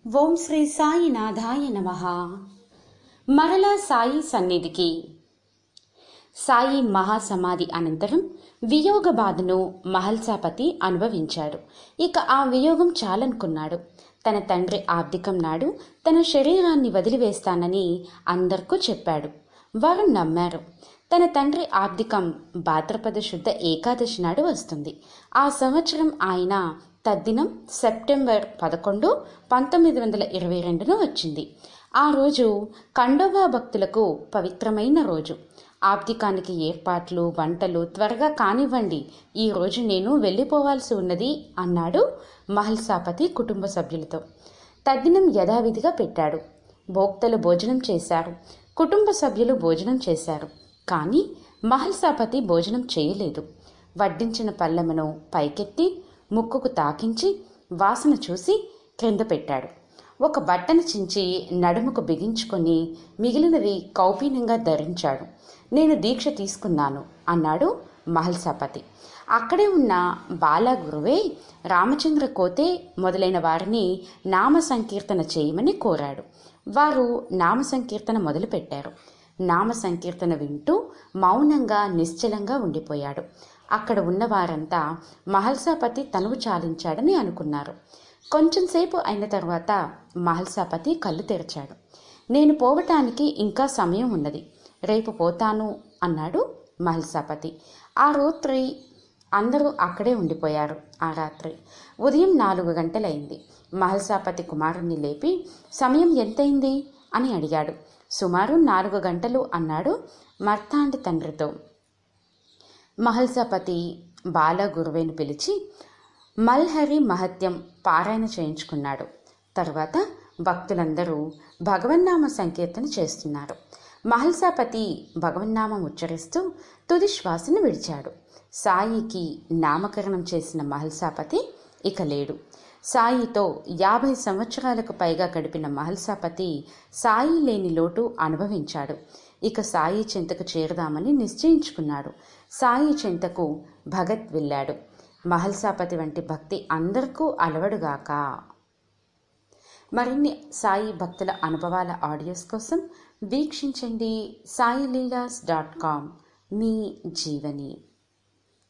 ఓం శ్రీ సాయినాథాయ నమ మరలా సాయి సన్నిధికి సాయి మహాసమాధి అనంతరం వియోగ బాధను మహల్సాపతి అనుభవించాడు ఇక ఆ వియోగం చాలనుకున్నాడు తన తండ్రి ఆబ్దికం నాడు తన శరీరాన్ని వదిలివేస్తానని అందరికీ చెప్పాడు వారు నమ్మారు తన తండ్రి ఆబ్దికం భాద్రపద శుద్ధ ఏకాదశి నాడు వస్తుంది ఆ సంవత్సరం ఆయన తద్దినం సెప్టెంబర్ పదకొండు పంతొమ్మిది వందల ఇరవై రెండున వచ్చింది ఆ రోజు ఖండోబా భక్తులకు పవిత్రమైన రోజు ఆబ్దికానికి ఏర్పాట్లు వంటలు త్వరగా కానివ్వండి ఈ రోజు నేను వెళ్ళిపోవాల్సి ఉన్నది అన్నాడు మహల్సాపతి కుటుంబ సభ్యులతో తద్దినం యథావిధిగా పెట్టాడు భోక్తలు భోజనం చేశారు కుటుంబ సభ్యులు భోజనం చేశారు కానీ మహల్సాపతి భోజనం చేయలేదు వడ్డించిన పల్లెమును పైకెత్తి ముక్కుకు తాకించి వాసన చూసి క్రింద పెట్టాడు ఒక బట్టను చించి నడుముకు బిగించుకొని మిగిలినవి కౌపీనంగా ధరించాడు నేను దీక్ష తీసుకున్నాను అన్నాడు మహల్సాపతి అక్కడే ఉన్న బాలా గురువే రామచంద్ర కోతే మొదలైన వారిని నామ సంకీర్తన చేయమని కోరాడు వారు నామ సంకీర్తన మొదలుపెట్టారు నామ సంకీర్తన వింటూ మౌనంగా నిశ్చలంగా ఉండిపోయాడు అక్కడ ఉన్న వారంతా మహల్సాపతి తనువు చాలించాడని అనుకున్నారు కొంచెంసేపు అయిన తర్వాత మహల్సాపతి కళ్ళు తెరిచాడు నేను పోవటానికి ఇంకా సమయం ఉన్నది రేపు పోతాను అన్నాడు మహల్సాపతి ఆ రాత్రి అందరూ అక్కడే ఉండిపోయారు ఆ రాత్రి ఉదయం నాలుగు గంటలైంది మహల్సాపతి కుమారుణ్ణి లేపి సమయం ఎంతైంది అని అడిగాడు సుమారు నాలుగు గంటలు అన్నాడు మర్తాండ్ తండ్రితో మహల్సాపతి బాల గురువేను పిలిచి మల్హరి మహత్యం పారాయణ చేయించుకున్నాడు తర్వాత భక్తులందరూ భగవన్నామ సంకీర్తన చేస్తున్నారు మహల్సాపతి భగవన్నామం ఉచ్చరిస్తూ తుది శ్వాసను విడిచాడు సాయికి నామకరణం చేసిన మహల్సాపతి ఇక లేడు సాయితో యాభై సంవత్సరాలకు పైగా గడిపిన మహల్సాపతి సాయి లేని లోటు అనుభవించాడు ఇక సాయి చెంతకు చేరదామని నిశ్చయించుకున్నాడు సాయి చెంతకు భగత్ వెళ్ళాడు మహల్సాపతి వంటి భక్తి అందరికీ అలవడుగాక మరిన్ని సాయి భక్తుల అనుభవాల ఆడియోస్ కోసం వీక్షించండి సాయి లీలాస్ డాట్ కామ్ మీ జీవని